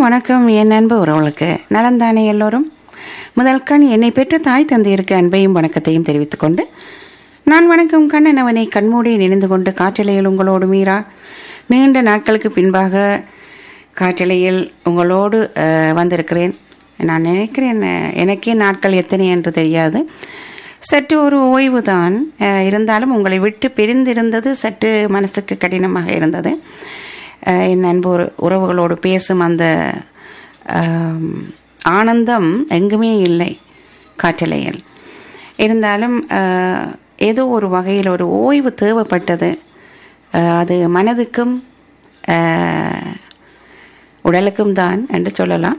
வணக்கம் என் அன்பு உறவுகளுக்கு நலம்தானே எல்லோரும் முதல் கண் என்னை பெற்ற தாய் தந்தையருக்கு அன்பையும் வணக்கத்தையும் தெரிவித்துக் கொண்டு நான் வணக்கம் கண்ணன் அவனை கண்மூடி நினைந்து கொண்டு காற்றலையில் உங்களோடு மீரா நீண்ட நாட்களுக்கு பின்பாக காற்றலையில் உங்களோடு அஹ், வந்திருக்கிறேன் நான் நினைக்கிறேன் அஹ், எனக்கே நாட்கள் எத்தனை என்று தெரியாது சற்று ஒரு ஓய்வு தான் இருந்தாலும் உங்களை விட்டு பிரிந்திருந்தது சற்று மனசுக்கு கடினமாக இருந்தது அஹ், என் அன்பு உற- உறவுகளோடு பேசும் அந்த ஆம், ஆனந்தம் எங்குமே இல்லை காற்றலையில் இருந்தாலும் அஹ், ஏதோ ஒரு வகையில் ஒரு ஓய்வு தேவைப்பட்டது அஹ், அது மனதுக்கும் அஹ், உடலுக்கும் தான் என்று சொல்லலாம்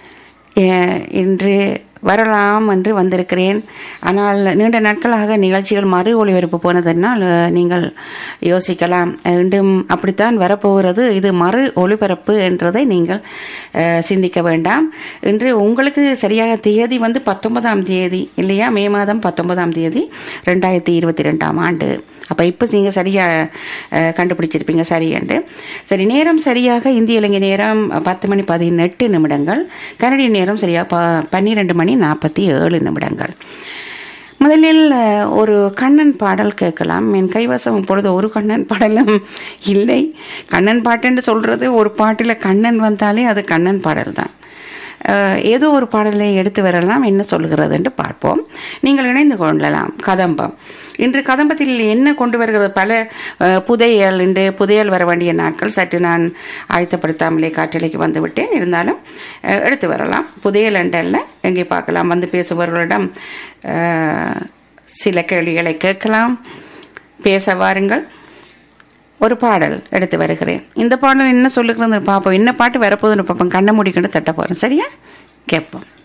எ- இன்று வரலாம் என்று வந்திருக்கிறேன் ஆனால் நீண்ட நாட்களாக நிகழ்ச்சிகள் மறு ஒளிபரப்பு போனதனால் அஹ், நீங்கள் யோசிக்கலாம் மீண்டும் அப்படித்தான் வரப்போகிறது இது மறு ஒளிபரப்பு என்றதை நீங்கள் அஹ், சிந்திக்க வேண்டாம் இன்று உங்களுக்கு சரியாக தேதி வந்து பத்தொன்பதாம் தேதி இல்லையா மே மாதம் பத்தொன்பதாம் தேதி ரெண்டாயிரத்தி இருபத்தி ரெண்டாம் ஆண்டு அப்போ இப்போ நீங்கள் சரியாக கண்டுபிடிச்சிருப்பீங்க சரியண்டு சரி நேரம் சரியாக இந்திய இலங்கை நேரம் பத்து மணி பதினெட்டு நிமிடங்கள் கனடிய நேரம் சரியாக ப பன்னிரெண்டு மணி நாற்பத்தி ஏழு நிமிடங்கள் முதலில் அஹ், ஒரு கண்ணன் பாடல் கேட்கலாம் என் கைவசம் இப்பொழுது ஒரு கண்ணன் பாடலும் இல்லை கண்ணன் பாட்டுன்னு சொல்கிறது ஒரு பாட்டில் கண்ணன் வந்தாலே அது கண்ணன் பாடல் தான் அஹ், ஏதோ ஒரு பாடலை எடுத்து வரலாம் என்ன சொல்கிறது என்று பார்ப்போம் நீங்கள் இணைந்து கொள்ளலாம் கதம்பம் இன்று கதம்பத்தில் என்ன கொண்டு வருகிறது பல அஹ், புதையல் இன்று புதையல் வர வேண்டிய நாட்கள் சற்று நான் ஆயத்தப்படுத்தாமலே காற்றலைக்கு வந்து விட்டேன் இருந்தாலும் அஹ், எடுத்து வரலாம் புதையல் என்றல்ல எங்கே பார்க்கலாம் வந்து பேசுபவர்களிடம் அஹ், சில கேள்விகளை கேட்கலாம் பேச வாருங்கள் ஒரு பாடல் எடுத்து வருகிறேன் இந்த பாடல் என்ன சொல்லுகிறது பார்ப்போம் என்ன பாட்டு வரப்போகுதுன்னு பார்ப்போம் கண்ணை மூடிக்கொண்டு தட்ட போகிறோம் சரியா கேட்போம்